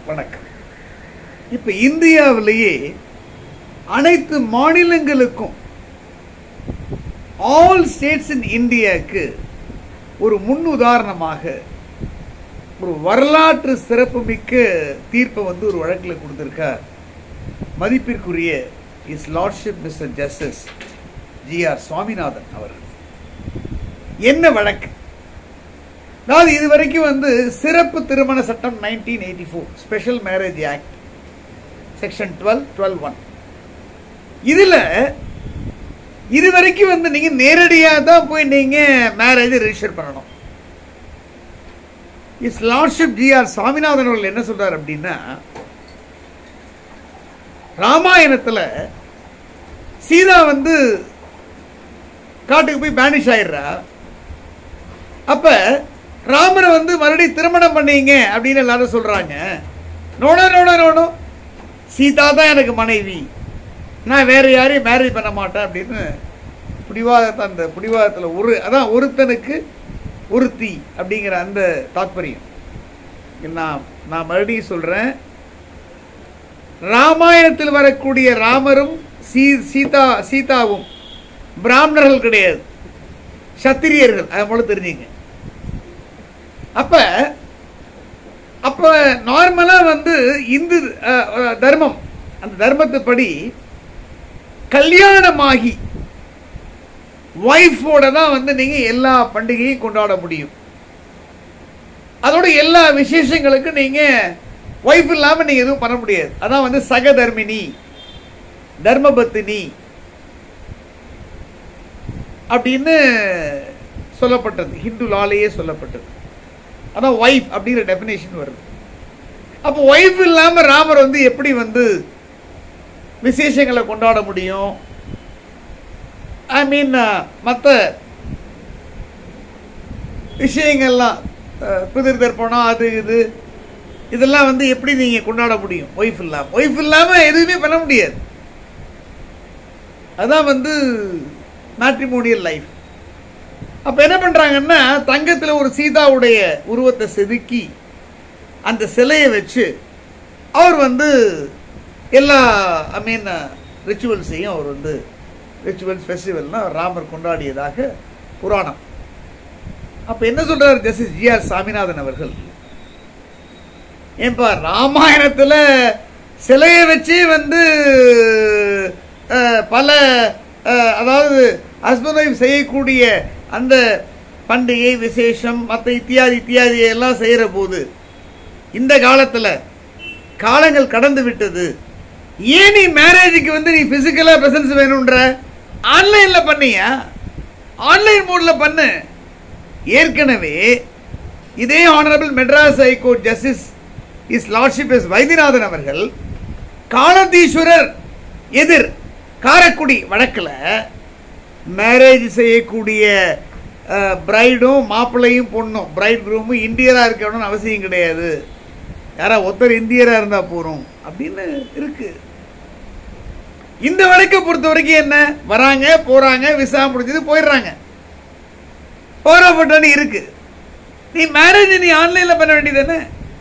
வணக்கம் இப்ப இந்தியாவிலேயே அனைத்து மாநிலங்களுக்கும் ஆல் ஸ்டேட்ஸ் இன் இந்தியாவுக்கு ஒரு முன் உதாரணமாக ஒரு வரலாற்று சிறப்புமிக்க தீர்ப்பை வந்து ஒரு வழக்கில் கொடுத்திருக்கார் மதிப்பிற்குரிய his lordship mister justice G R Swaminathan அவர்கள் என்ன வழக்கு அதாவது இது வரைக்கும் வந்து சிறப்பு திருமண சட்டம் nineteen eighty four special marriage act section twelve twelve one இதுல இது வரைக்கும் வந்து நீங்க நேரடியா தான் போய் நீங்க மேரேஜ் ரெஜிஸ்டர் பண்ணணும் his lordship G R Swaminathan அவர்கள் என்ன சொல்றாரு அப்படின்னா ராமாயணத்துல சீதா வந்து காட்டுக்கு போய் பேனிஷ் ஆயிடுறா அப்ப ராமரை வந்து மறுபடியும் திருமணம் பண்ணீங்க அப்படின்னு எல்லாரும் சொல்றாங்க நோட நோட நோடோ சீதா தான் எனக்கு மனைவி நான் வேற யாரையும் மேரேஜ் பண்ண மாட்டேன் அப்படின்னு புடிவாதத்தை அந்த புடிவாதத்தில் ஒரு அதான் ஒருத்தனுக்கு ஒருத்தி அப்படிங்கிற அந்த தாத்பரியம் நான் நான் மறுபடியும் சொல்றேன் ராமாயணத்தில் வரக்கூடிய ராமரும் சீ சீதா சீதாவும் பிராமணர்கள் கிடையாது சத்திரியர்கள் அதை போல தெரிஞ்சுங்க அப்ப அப்ப நார்மலா வந்து இந்து அஹ், அஹ், தர்மம் அந்த தர்மத்துப்படி கல்யாணமாகி ஒய்ஃபோட தான் வந்து நீங்க எல்லா பண்டிகையும் கொண்டாட முடியும் அதோட எல்லா விசேஷங்களுக்கும் நீங்க ஒய்ஃப் இல்லாம நீங்க எதுவும் பண்ண முடியாது அதான் வந்து சகதர்மினி தர்மபத்தினி அப்படின்னு சொல்லப்பட்டது ஹிந்து லாலேயே சொல்லப்பட்டது அதான் ஒய்ஃப் அப்படிங்கிற டெஃபினேஷன் வருது அப்போ ஒய்ஃப் இல்லாம ராமர் வந்து எப்படி வந்து விசேஷங்களை கொண்டாட முடியும் ஐ மீன் மற்ற விஷயங்கள்லாம் அஹ், பிதிர் தர்ப்பணம் அது இது இதெல்லாம் வந்து எப்படி நீங்க கொண்டாட முடியும் ஒய்ஃப் இல்லாம ஒய்ஃப் இல்லாம எதுவுமே பண்ண முடியாது அதான் வந்து மேட்ரிமோனியல் லைஃப் அப்ப என்ன பண்றாங்கன்னா தங்கத்துல ஒரு சீதாவுடைய உருவத்தை செதுக்கி அந்த சிலையை வச்சு அவர் வந்து எல்லா ஐ மீன் ரிச்சுவல்ஸையும் அவர் வந்து ரிச்சுவல்ஸ் ஃபெஸ்டிவல்னா ராமர் கொண்டாடியதாக புராணம் அப்ப என்ன சொல்றாரு ஜஸ்டிஸ் ஜி ஆர் சாமிநாதன் அவர்கள் ஏன்பா ராமாயணத்துல சிலையை வச்சு வந்து அஹ், பல அஹ், அதாவது ஹஸ்பண்ட் ஒய்ஃப் செய்யக்கூடிய அந்த பண்டிகை விசேஷம் மற்ற இத்தியாதி இத்தியாதி எல்லாம் செய்யற போது இந்த காலத்துல காலங்கள் கடந்து விட்டது ஏன் நீ மேரேஜுக்கு வந்து நீ பிசிக்கலா பிரசன்ஸ் வேணும்ன்ற ஆன்லைன்ல பண்ணியா ஆன்லைன் மோட்ல பண்ணு ஏற்கனவே இதே honourable Madras high court justice his lordship S Vaidyanathan அவர்கள் காலதீஸ்வரர் எதிர் காரக்குடி வழக்கில் மேரேஜ் செய்யக்கூடிய பிரைடும் மாப்பிள்ளையும் பொண்ணும் பிரைட் குரூமும் இந்தியராக இருக்கணும்னு அவசியம் கிடையாது யாரா ஒருத்தர் இந்தியராக இருந்தால் போகிறோம் அப்படின்னு இருக்கு இந்த வழக்கை பொறுத்த வரைக்கும் என்ன வராங்க போறாங்க விசா முடிஞ்சது போயிடுறாங்க போறப்பட்டன்னு இருக்கு நீ மேரேஜ் நீ ஆன்லைன்ல பண்ண வேண்டியது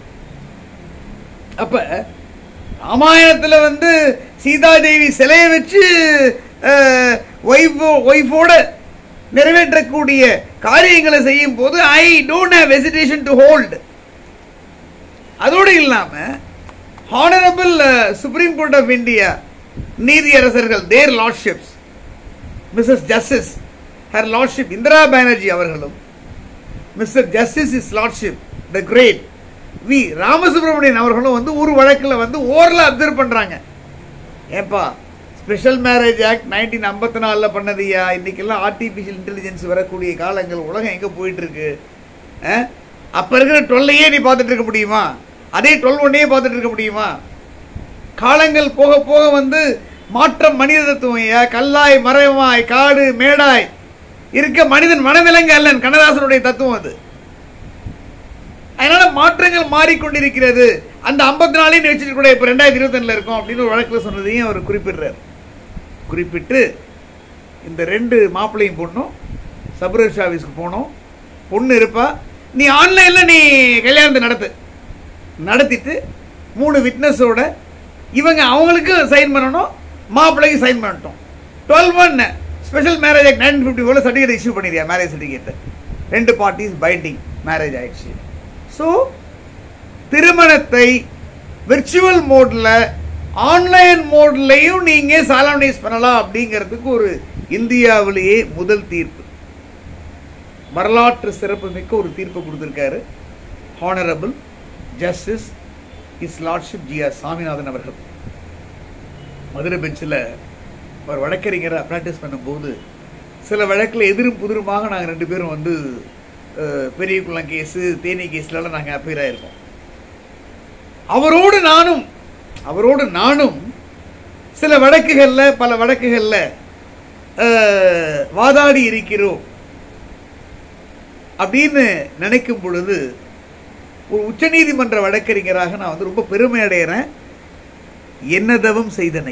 அப்ப ராமாயணத்துல வந்து சீதாதேவி சிலையை வச்சு ஒய்ஃபோ ஒய்ஃபோட நிறைவேற்றக்கூடிய காரியங்களை செய்யும் போது I don't have hesitation to hold அதோடு இல்லாம honourable supreme court of India நீதியரசர்கள் their lordships missus justice her lordship Indira Banerjee அவர்களும் mister justice his lordship the great V Ramasubramanian அவர்களும் வந்து ஒரு வழக்கில் வந்து ஓரல அப்சர்வ் பண்றாங்க ஏப்பா ஸ்பெஷல் மேரேஜ் ஆக்ட் நைன்டீன் ஐம்பத்தி நாலில் பண்ணதையா இன்னைக்கெல்லாம் ஆர்டிஃபிஷியல் இன்டெலிஜென்ஸ் வரக்கூடிய காலங்கள் உலகம் எங்கே போயிட்டு இருக்கு அஹ்? அப்ப இருக்கிற டுவெல்லையே நீ பார்த்துட்டு இருக்க முடியுமா அதே டுவெல் ஒன்னையே பார்த்துட்டு இருக்க முடியுமா காலங்கள் போக போக வந்து மாற்றம் மனித தத்துவம் ஐயா கல்லாய் மறைவாய் காடு மேடாய் இருக்க மனிதன் மனவிலங்கு அல்லன் கண்ணதாசனுடைய தத்துவம் அது அதனால மாற்றங்கள் மாறிக்கொண்டிருக்கிறது அந்த ஐம்பத்தி நாலையும் வச்சுட்டு கூட இப்போ ரெண்டாயிரத்தி இருபத்தொன்னுல இருக்கும் அப்படின்னு ஒரு வழக்கில் சொன்னதையும் அவர் குறிப்பிடுறார் குறிப்பிட்டு இந்த ரெண்டு மாப்பிள்ளையும் பொண்ணும் சபரேஷ் ஆஃபீஸ்க்கு போனோம் பொண்ணு இருப்பா நீ ஆன்லைனில் நீ கல்யாணத்தை நடத்து நடத்திட்டு மூணு விட்னஸோட இவங்க அவங்களுக்கு சைன் பண்ணணும் மாப்பிள்ளைக்கு சைன் பண்ணட்டும் twelve one special marriage act nineteen fifty ஃபோரில் சர்டிஃபிகேட் இஷ்யூ பண்ணிருக்கா மேரேஜ் சர்டிஃபிகேட் ரெண்டு பார்ட்டிஸ் பைண்டிங் மேரேஜ் ஆயிடுச்சு ஸோ திருமணத்தை விர்ச்சுவல் மோடில் ஆன்லைன் மோட்லையும் நீங்கள் சாலனைஸ் பண்ணலாம் அப்படிங்கிறதுக்கு ஒரு இந்தியாவிலேயே முதல் தீர்ப்பு வரலாற்று சிறப்புமிக்க ஒரு தீர்ப்பு கொடுத்துருக்காரு honourable justice his lordship G R Saminathan அவர்கள் மதுரை பெஞ்சில் அவர் வழக்கறிஞராக ப்ராக்டிஸ் பண்ணும்போது சில வழக்கில் எதிரும் புதிருமாக நாங்கள் ரெண்டு பேரும் வந்து அஹ், பெரிய குளம் கேஸு தேனி கேஸ்லலாம் நாங்கள் அப்பீர் ஆயிருக்கோம் அவரோடு நானும் அவரோடு நானும் சில வழக்குகளில் பல வழக்குகளில் அஹ், வாதாடி இருக்கிறோம் அப்படின்னு நினைக்கும் பொழுது ஒரு உச்சநீதிமன்ற வழக்கறிஞராக நான் வந்து ரொம்ப பெருமை அடைகிறேன் என்னதவம் செய்தனை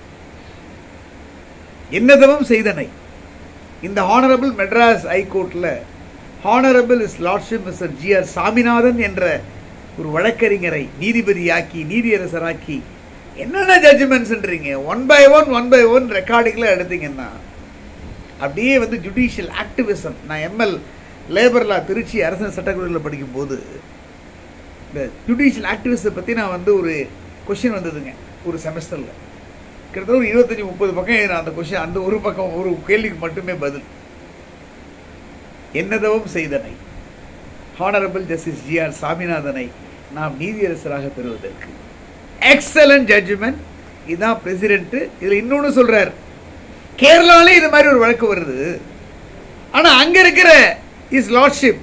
என்னதவம் செய்தனை இந்த ஹானரபிள் மெட்ராஸ் ஹைகோர்ட்டில் honourable his lordship mister G R Saminathan என்ற ஒரு வழக்கறிஞரை நீதிபதியாக்கி நீதியரசராக்கி என்னென்ன ஜட்ஜ்மெண்ட்ஸ்ன்றீங்க one by one one by one ரெக்கார்டிங்கில் எடுத்தீங்கன்னா அப்படியே வந்து ஜுடிஷியல் ஆக்டிவிசம் நான் எம்எல் லேபர் லா திருச்சி அரசு சட்டக்கல்லூரியில் படிக்கும்போது இந்த ஜுடிஷியல் ஆக்டிவிஸ்ட்டை பற்றி நான் வந்து ஒரு கொஷின் வந்ததுங்க ஒரு செமஸ்டரில் கிட்டத்தட்ட ஒரு இருபத்தஞ்சி முப்பது பக்கம் எழுதின அந்த கொஷின் அந்த ஒரு பக்கம் ஒரு கேள்விக்கு மட்டுமே பதில் என்னதவும் செய்தனை ஹானரபிள் ஜஸ்டிஸ் ஜி ஆர் சாமிநாதனை நாம் நீதியரசராக பெறுவதற்கு எக்ஸலண்ட் ஜட்ஜ்மெண்ட் இதுதான் பிரசிடென்ட் இதில் இன்னொன்று சொல்றார் கேரளாலே இது மாதிரி ஒரு வழக்கு வருது ஆனால் அங்கே இருக்கிற is lordship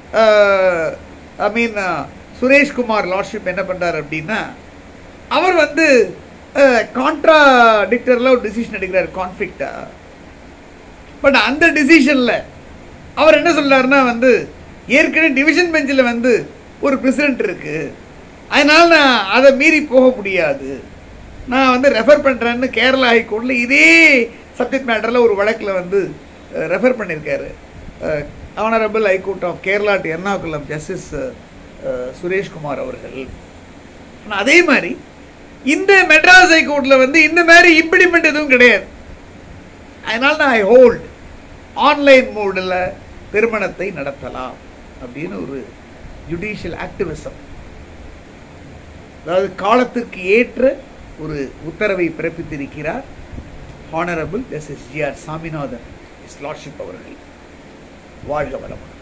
I mean Sureshkumar lordship என்ன பண்றாரு அப்படின்னா அவர் வந்து கான்ட்ராடிக்டரில் ஒரு டிசிஷன் எடுக்கிறார் கான்ஃப்ளிக்டா பட் அந்த டிசிஷனில் அவர் என்ன சொல்றாருன்னா வந்து ஏற்கனவே டிவிஷன் பெஞ்சில் வந்து ஒரு பிரசிடென்ட் இருக்கு அதனால நான் அதை மீறி போக முடியாது நான் வந்து ரெஃபர் பண்ணுறேன்னு கேரளா ஹைகோர்ட்டில் இதே சப்ஜெக்ட் மேட்டரில் ஒரு வழக்கில் வந்து ரெஃபர் பண்ணியிருக்காரு honourable high court of Kerala to Ernakulam justice Sureshkumar அவர்கள் ஆனா அதே மாதிரி இந்த மெட்ராஸ் ஹைகோர்ட்டில் வந்து இந்த மாதிரி இம்ப்ளிமெண்ட் எதுவும் கிடையாது அதனால நான் ஐ ஹோல்ட் ஆன்லைன் மோடில் திருமணத்தை நடத்தலாம் அப்படின்னு ஒரு ஜுடிஷியல் ஆக்டிவிசம் அதாவது காலத்திற்கு ஏற்ற ஒரு உத்தரவை பிறப்பித்திருக்கிறார் honourable justice G R Saminathan his lordship அவர்கள் வாழ்க வளமுடன்